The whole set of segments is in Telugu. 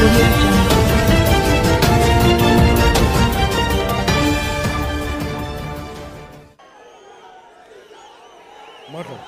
audio jungle. మాట్లాడు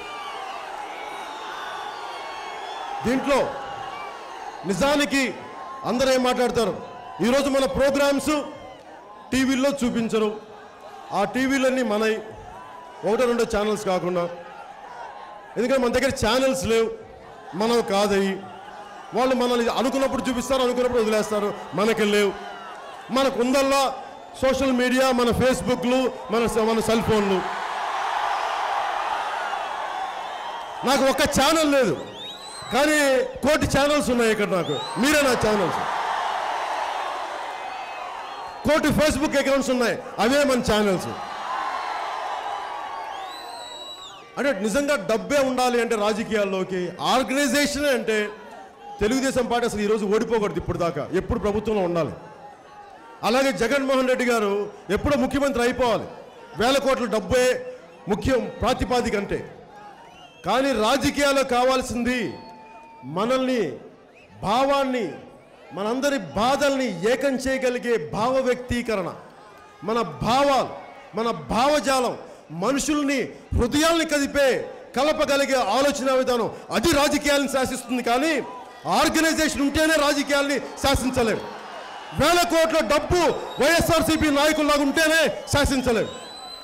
దీంట్లో నిజానికి అందరూ ఏం మాట్లాడతారు ఈరోజు మన ప్రోగ్రామ్స్ టీవీల్లో చూపించరు ఆ టీవీలన్నీ మనవి ఒకటో రెండో ఛానల్స్ కాకుండా ఎందుకంటే మన దగ్గర ఛానల్స్ లేవు మనం కాదయి వాళ్ళు మనల్ని అనుకున్నప్పుడు చూపిస్తారు అనుకున్నప్పుడు వదిలేస్తారు మనకి లేవు మనకు ఉందల్లా సోషల్ మీడియా మన ఫేస్బుక్లు మన మన సెల్ ఫోన్లు నాకు ఒక్క ఛానల్ లేదు కానీ కోటి ఛానల్స్ ఉన్నాయి ఇక్కడ నాకు మీరే నా ఛానల్స్ కోటి ఫేస్బుక్ అకౌంట్స్ ఉన్నాయి అవే మన ఛానల్స్ అంటే నిజంగా డబ్బే ఉండాలి అంటే రాజకీయాల్లోకి ఆర్గనైజేషన్ అంటే తెలుగుదేశం పార్టీ అసలు ఈరోజు ఓడిపోకూడదు ఇప్పుడు దాకా ఎప్పుడు ప్రభుత్వంలో ఉండాలి అలాగే జగన్మోహన్ రెడ్డి గారు ఎప్పుడో ముఖ్యమంత్రి అయిపోవాలి వేల కోట్ల డబ్బే ముఖ్యం ప్రాతిపాదిక అంటే కానీ రాజకీయాల్లో కావాల్సింది మనల్ని భావాన్ని మనందరి బాధల్ని ఏకం చేయగలిగే భావ వ్యక్తీకరణ మన భావాలు మన భావజాలం మనుషుల్ని హృదయాల్ని కదిపే కలపగలిగే ఆలోచన విధానం అది రాజకీయాలను శాసిస్తుంది కానీ ఆర్గనైజేషన్ ఉంటేనే రాజకీయాల్ని శాసించలేరు వేల కోట్ల డబ్బు వైఎస్ఆర్సీపీ నాయకుల్లాగా ఉంటేనే శాసించలేరు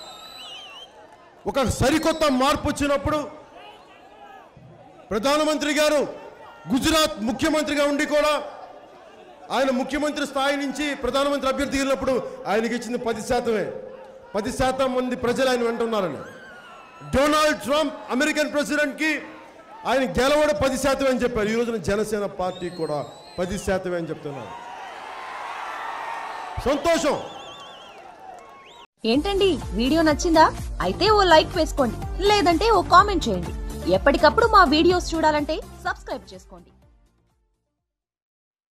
ఒక సరికొత్త మార్పు వచ్చినప్పుడు ప్రధానమంత్రి గారు గుజరాత్ ముఖ్యమంత్రిగా ఉండి కూడా ఆయన ముఖ్యమంత్రి స్థాయి నుంచి ప్రధానమంత్రి అభ్యర్థి వెళ్ళినప్పుడు ఆయనకి ఇచ్చింది పది శాతమే పది శాతం మంది ప్రజలు ఆయన వెంట ఉన్నారని డొనాల్డ్ ట్రంప్ అమెరికన్ ప్రెసిడెంట్కి ఆయన గెలవడం పది శాతమే అని చెప్పారు ఈ రోజున జనసేన పార్టీ కూడా పది శాతమే అని చెప్తున్నారు సంతోషం ఏంటండి వీడియో నచ్చిందా అయితే ఓ లైక్ వేసుకోండి లేదంటే ఓ కామెంట్ చేయండి ఎప్పటికప్పుడు మా వీడియోస్ చూడాలంటే సబ్స్క్రైబ్ చేసుకోండి